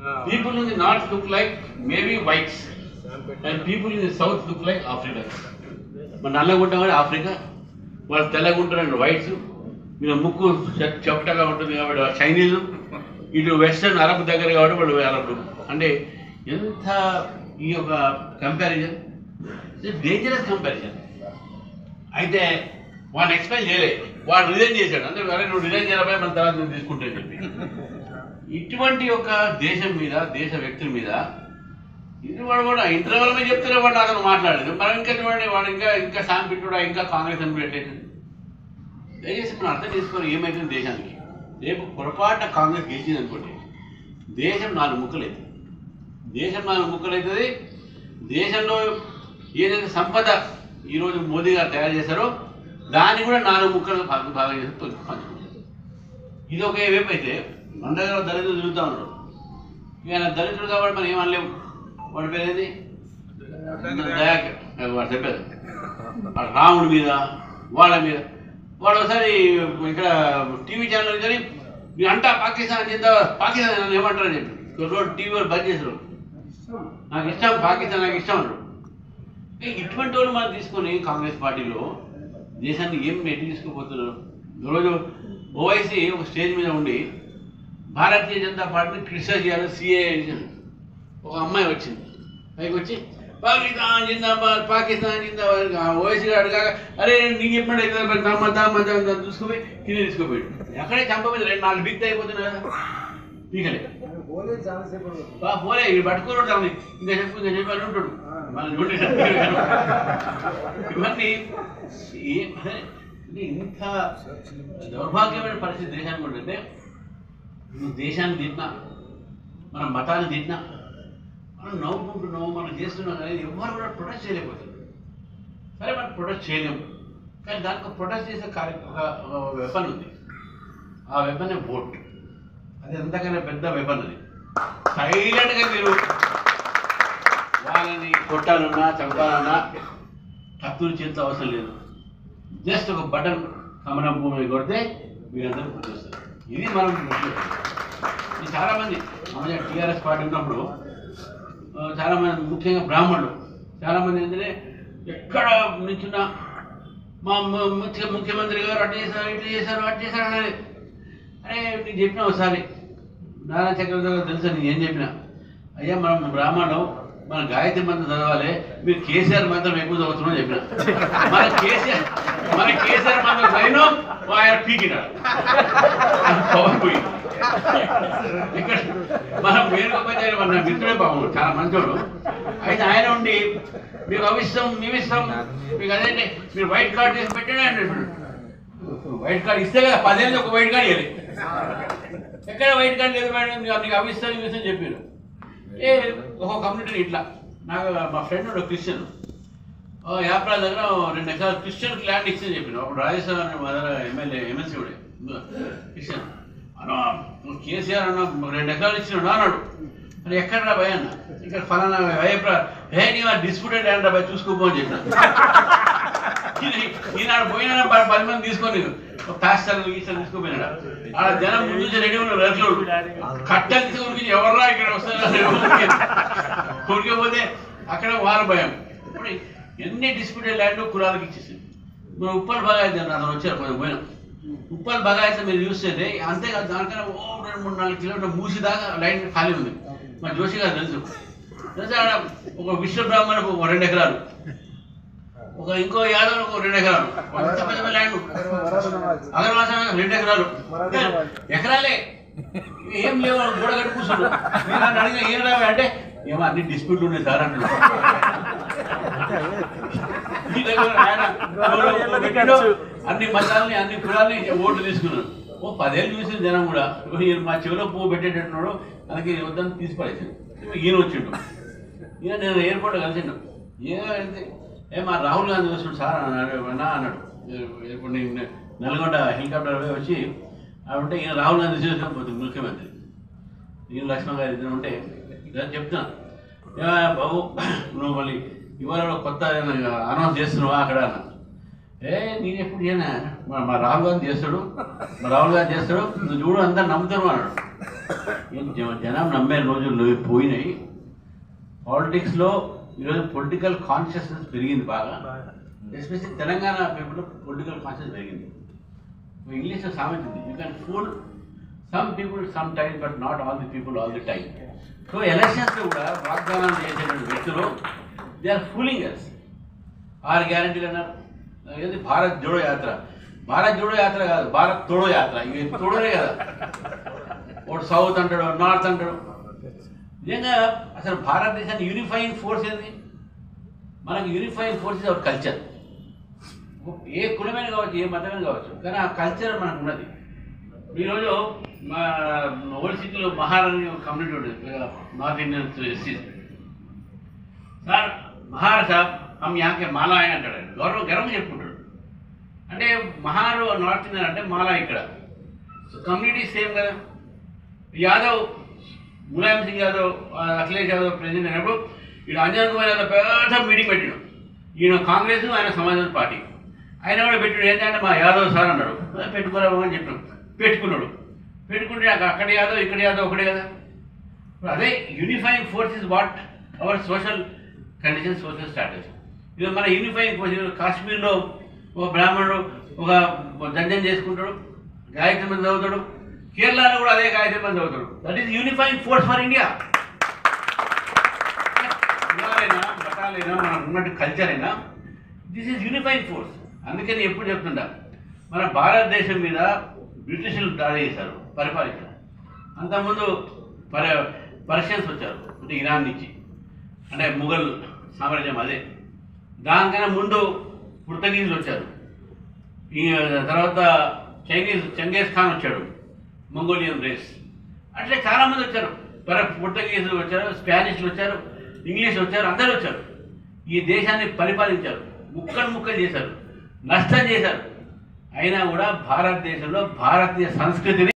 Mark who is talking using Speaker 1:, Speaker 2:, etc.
Speaker 1: People in the north look like maybe whites, and people in the south look like Africans. మన నల్లగుంటాం వాడు Africa వాళ్ళు తెల్లగుంటారు whites మీద ముక్కు చె- చెమటగా ఉంటుంది కాబట్టి వాళ్ళు చైనీస్ ఇటు వెస్టర్న్ అరబ్ దగ్గర కాబట్టి వాళ్ళు అరబ్ అంటే ఎంత ఈ యొక్క కంపారిజన్ డేంజరస్ కంపారిజన్ అయితే వాడిని ఎక్స్ప్లెయిన్ చేయలే వాడు రిజైన్ చేశాడు అంటే అరే నువ్వు రిజైన్ చేయలేకపోయి మన తర్వాత నేను తీసుకుంటే అని చెప్పి ఇటువంటి ఒక దేశం మీద దేశ వ్యక్తుల మీద ఇది వాడు కూడా ఇంటర్వల్ మీద చెప్తూనే వాడు అతను మాట్లాడేది మనం ఇంకా చూడండి వాడు ఇంకా ఇంకా సాంపిట్టుడా ఇంకా కాంగ్రెస్ అని పెట్టేది దయచేసి మనం అర్థం చేసుకొని ఏమైతుంది దేశానికి రేపు పొరపాటున కాంగ్రెస్ గెలిచింది అనుకోండి దేశం నాలుగు ముక్కలవుతుంది దేశం నాలుగు ముక్కలవుతుంది దేశంలో ఏదైతే సంపద ఈరోజు మోదీ గారు తయారు చేశారో దాన్ని కూడా నాలుగు ముక్కలు భాగం భాగం చేసి పంచు- పంచుకుంటారు ఇది ఒక వైపు అయితే మన దగ్గర దళితులు తిరుగుతూ ఉన్నారు ఇక ఆయన దళితుడు కాబట్టి మనం ఏమనలేము వాడి పేరు ఏంది దయాకర్ వాడు చెప్పేది వాడు రాముడి మీద వాళ్ళ మీద వాడు ఒకసారి ఇక్కడ టీవీ ఛానల్ కానీ మీరు అంటా పాకిస్తాన్ చింత పాకిస్తాన్ నన్ను ఏమంటారని చెప్పి రోడ్ టీవీ వాళ్ళు బంద్ చేశారు నాకు ఇష్టం పాకిస్తాన్ నాకు ఇష్టం అన్నారు ఏ, ఇటువంటి వాళ్ళు మనం తీసుకొని కాంగ్రెస్ పార్టీలో దేశాన్ని ఏం ఎటు తీసుకుపోతున్నారు ఈరోజు ఓవైసీ ఒక స్టేజ్ మీద ఉండి భారతీయ జనతా పార్టీని క్రిటిసైజ్ చేయాలి సిఏ ఒక అమ్మాయి వచ్చింది పైకి వచ్చి పాకిస్తాన్ జిందాబాద్ పాకిస్తాన్ జిందాబాద్ ఆ ఓవైసీ గారు కాక అరే నీకు చెప్పినట్టు అయితే మరి దమ్మ దమ్మ దమ్మ తీసుకుపోయి కింద తీసుకుపోయాడు అక్కడే చంప మీద రెండు నాలుగు బిగ్ అయిపోతున్నాయి కదా పీకలే బా పోలే ఇవి పట్టుకున్నాడు దాన్ని ఇంకా చెప్పు ఇంకా చెప్పి అని ఉంటాడు మన చూడండి ఇవన్నీ ఏ- అరే, ఇది ఇంత దౌర్భాగ్యమైన పరిస్థితి దేశానికి ఉంటుంటే నువ్వు దేశాన్ని తిట్టినా మన మతాన్ని తిట్టినా మనం నవ్వుకుంటున్నాం మనం చేస్తున్నాం అనేది ఎవరు కూడా ప్రొటెక్ట్ చేయలేకపోతున్నారు సరే మనం ప్రొటెక్ట్ చేయలేము కానీ దానికి ప్రొటెక్ట్ చేసే కార్య ఒక వెపన్ ఉంది ఆ వెపన్ ఓట్ అది ఎంతకైనా పెద్ద వెపన్ అది సైలెంట్గా మీరు వాళ్ళని కొట్టాలన్నా చంపాలన్నా కత్తులు చేతితో అవసరం లేదు జస్ట్ ఒక బటన్ కమలం భూమి కొడితే మీరందరూ గుర్తొస్తారు ఇది మనం గుర్తుపెట్టుకోవాలి. ఇది చాలా మంది మన టీఆర్ఎస్ పార్టీ ఉన్నప్పుడు ఆ, చాలా మంది ముఖ్యంగా బ్రాహ్మణులు చాలా మంది ఏంటంటే ఎక్కడ నిల్చున్నా మా ము- ముఖ్య ముఖ్యమంత్రి గారు అటు చేశారు ఇటు చేశారు అటు చేశారు అనేది అరే నీకు చెప్పిన ఒకసారి నారాయణ చక్రవర్తి గారు తెలుసా నేను ఏం చెప్పినా అయ్యా మనం బ్రాహ్మణం మన గాయత్రి మంత్రం చదవాలి మీరు కేసీఆర్ మంత్రం ఎక్కువ చదువుతున్నాం చెప్పిన మన కేసీఆర్ మన కేసీఆర్ మంత్రం చదివిన ఆయన పీకినాడు పవన్ పోయింది ఇక్కడ మనం వేణుగోపాధ్యాయులు మన మిత్రుడే పాపం చాలా మంచోడు అయితే ఆయన ఉండి మీకు అవిష్టం నిమిష్టం మీకు అదేంటి మీరు వైట్ కార్డ్ చేసి పెట్టాడు అని చెప్పాడు వైట్ కార్డ్ ఇస్తే కదా పదేళ్ళు ఒక వైట్ కార్డ్ ఇవ్వాలి ఎక్కడ వైట్ కార్డ్ లేదు మేడం నీకు నీకు అవిష్టం నిమిష్టం చెప్పారు ఏ ఒక కమ్యూనిటీ ఇట్లా నాకు మా ఫ్రెండ్ ఒక క్రిస్టియన్ యాప్రా దగ్గర రెండు ఎకరాలు క్రిస్టియన్ ల్యాండ్ ఇచ్చింది చెప్పిన అప్పుడు రాజేశ్వర అనే మా దగ్గర ఎమ్మెల్యే ఎమ్మెల్సీ కూడా క్రిస్టియన్ అన్న నువ్వు కేసీఆర్ అన్న రెండు ఎకరాలు ఇచ్చినాడు అన్నాడు మరి ఎక్కడ రా భయ అన్న ఇక్కడ ఫలానా అయ్యప్రా హే నీవు డిస్ప్యూటెడ్ ల్యాండ్ రా భయ చూసుకోపో అని చెప్పిన ఈయన- ఈనాడు పోయినా ప- పది మంది తీసుకొని తాస్తాలు గీస్తాలు తీసుకుపోయినాడు ఆడ జనం ముందు నుంచి రెడీ ఉన్నారు రైతులు కట్టలు తీసుకొని ఎవర్రా ఇక్కడ వస్తారు కొరికపోతే అక్కడ వార భయం ఇప్పుడు ఎన్ని డిస్ప్యూటెడ్ ల్యాండ్ కులాలకు ఇచ్చేసింది మన ఉప్పల్ బాగా అయితే అతను వచ్చారు కొంచెం పోయినాం ఉప్పల్ బాగా అయితే మీరు యూస్ చేస్తే అంతేకాదు దానికన్నా ఓ రెండు మూడు నాలుగు కిలోమీటర్ మూసి దాకా లైన్ ఖాళీ ఉంది మా జోషి గారు తెలుసు తెలుసు ఆడ ఒక విశ్వ బ్రాహ్మణ ఒక రెండు ఎకరాలు ఒక ఇంకో యాదవ్ ఒక రెండు ఎకరాలు అంత పెద్ద పెద్ద ల్యాండ్ అగరవాసం రెండు ఎకరాలు ఎకరాలే ఏం లేవు గోడ కట్టి కూర్చున్నాడు నేను నన్ను అడిగిన ఏం రావే అంటే ఏమో అన్ని డిస్ప్యూట్లు ఉన్నాయి సార్ అంటున్నాడు ఈ దగ్గర ఆయన ఎవరో పెట్టాడు, అన్ని మతాలని అన్ని కులాలని ఓట్లు తీసుకున్నాడు ఓ పదేళ్ళు చూసిన జనం కూడా ఓ ఈయన మా చెవిలో పువ్వు పెట్టేటట్టున్నాడు అందుకే ఈయన వద్దని తీసి పడేసాడు ఈయన వచ్చిండు ఈయన నేను ఎయిర్పోర్ట్ కలిసిండు ఏమైంది ఏ మా రాహుల్ గాంధీ వస్తున్నాడు సార్ అన్నాడు అన్నా అన్నాడు ఇప్పుడు నేను నల్గొండ హెలికాప్టర్ పోయి వచ్చి ఆవిడ ఉంటే ఈయన రాహుల్ గాంధీ చేసుకొని ముఖ్యమంత్రి నేను లక్ష్మణ్ గారు ఇద్దరు ఉంటే నేను చెప్తున్నా "ఏమయ్య బాబు నువ్వు మళ్ళీ ఇవాళ కొత్త అనౌన్స్ చేస్తున్నావా అక్కడ అన్న ఏ నేను ఎప్పుడు చేయనా మా మా రాహుల్ గాంధీ చేస్తాడు మా రాహుల్ గాంధీ చేస్తాడు నువ్వు చూడు అందరు నమ్ముతారు అన్నాడు ఏం జ- జనం నమ్మే రోజులు పోయినాయి పాలిటిక్స్లో ఈరోజు పొలిటికల్ కాన్షియస్నెస్ పెరిగింది బాగా especially Telangana people political conscious పెరిగింది ఇంగ్లీష్లో సామెత ఉంది you can fool some people some time but not all the people all the time so ఎలక్షన్స్లో కూడా వాగ్దానం చేసేటువంటి వ్యక్తులు దే ఆర్ ఫూలింగ్ అస్ ఆరు గ్యారంటీలు అన్నారు ఏది భారత్ జోడో యాత్ర భారత్ జోడో యాత్ర కాదు భారత్ తోడో యాత్ర ఇవి తోడోనే కదా ఒకటి సౌత్ అంటాడు నార్త్ అంటాడు నిజంగా అసలు భారతదేశాన్ని యూనిఫైయింగ్ ఫోర్స్ ఏంది మనకు unifying force is our culture ఏ కులమైన కావచ్చు ఏ మతమైన కావచ్చు కానీ ఆ కల్చర్ మనకు ఉన్నది ఈరోజు మా ఓల్డ్ సిటీలో మహారాణి కమ్యూనిటీ ఉంటుంది నార్త్ ఇండియన్ సార్ మహార్ సాబ్ హమ్ యాకే మాలా ఆయన అంటాడు ఆయన. గౌరవ గర్వం చెప్పుకుంటాడు అంటే మహారు నార్త్ ఇండియన్ అంటే మాలా ఇక్కడ కమ్యూనిటీ సేమ్ కదా యాదవ్ ములాయం సింగ్ యాదవ్ ఆ, అఖిలేష్ యాదవ్ ప్రెసిడెంట్ అయినప్పుడు ఈయన అంజన్ కుమార్ యాదవ్ పెద్ద మీటింగ్ పెట్టాడు ఈయన కాంగ్రెస్ ఆయన సమాజ్వాదీ పార్టీ ఆయన కూడా పెట్టాడు ఏంటంటే మా యాదవ్ సార్ అన్నాడు పెట్టుకోలేము అని చెప్పాడు పెట్టుకున్నాడు పెట్టుకుంటే నాకు అక్కడ యాదవ్ ఇక్కడ యాదవ్ ఒకటే కదా ఇప్పుడు అదే unifying force is what our social condition social strategy ఇది మన యూనిఫైయింగ్ ఫోర్స్ ఇప్పుడు కాశ్మీర్లో ఒక బ్రాహ్మణుడు ఒక దంజం చేసుకుంటాడు గాయత్రి మంది చదువుతాడు కేరళలో కూడా అదే గాయత్రి మంది చదువుతాడు that is unifying force for India కులాలైనా మతాలైనా మనకు ఉన్నట్టు కల్చర్ అయినా దిస్ ఈజ్ యూనిఫైయింగ్ ఫోర్స్ అందుకని ఎప్పుడు చెప్తుంటా మన భారతదేశం మీద బ్రిటిషులు దాడి చేశారు పరిపాలించారు అంతకుముందు పర పర్షియన్స్ వచ్చారు అంటే ఇరాన్ నుంచి అంటే ముఘల్ సామ్రాజ్యం అదే దానికన్నా ముందు పుర్తగీజులు వచ్చారు ఈ తర్వాత చైనీస్ చెంగేజ్ ఖాన్ వచ్చాడు మంగోలియన్ రేస్ అట్లే చాలామంది వచ్చారు పర పుర్తగీజులు వచ్చారు స్పానిష్లు వచ్చారు ఇంగ్లీష్ వచ్చారు అందరూ వచ్చారు ఈ దేశాన్ని పరిపాలించారు ముక్కలు ముక్కలు చేశారు నష్టం చేశారు అయినా కూడా భారతదేశంలో భారతీయ సంస్కృతిని